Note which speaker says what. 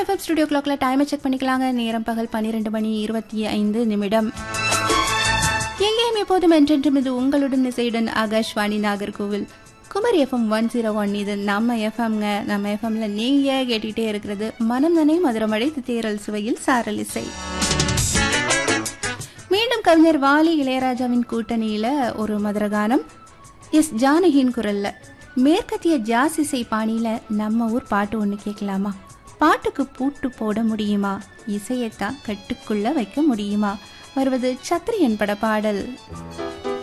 Speaker 1: FM studio கிளாக்ல டைமை check பண்ணிக்கலாங்க நேரம் பகல் பன்னிரெண்டு மணி இருபத்தி ஐந்து நிமிடம் எங்கேயும் எப்போதும் என்றென்றும் இது உங்களுடன் இசையுடன் Akashvani Nagercoil Kumari FM one zero one இது நம்ம எஃப்எம்ங்க நம்ம எஃப்எம்ல நீங்க கேட்டுக்கிட்டே இருக்கிறது மனம் நனை மதுரமழை தேரல் சுவையில் சாரல் இசை மீண்டும் கவிஞர் வாலி இளையராஜாவின் கூட்டணியில ஒரு மதுரகானம் எஸ் ஜானகியின் குரல்ல மேற்கத்திய ஜாஸ் இசை பாணியில நம்ம ஊர் பாட்டு ஒன்று கேட்கலாமா பாட்டுக்கு பூட்டு போட முடியுமா இசையைத்தான் கட்டுக்குள்ள வைக்க முடியுமா வருவது சத்திரியன் பட பாடல்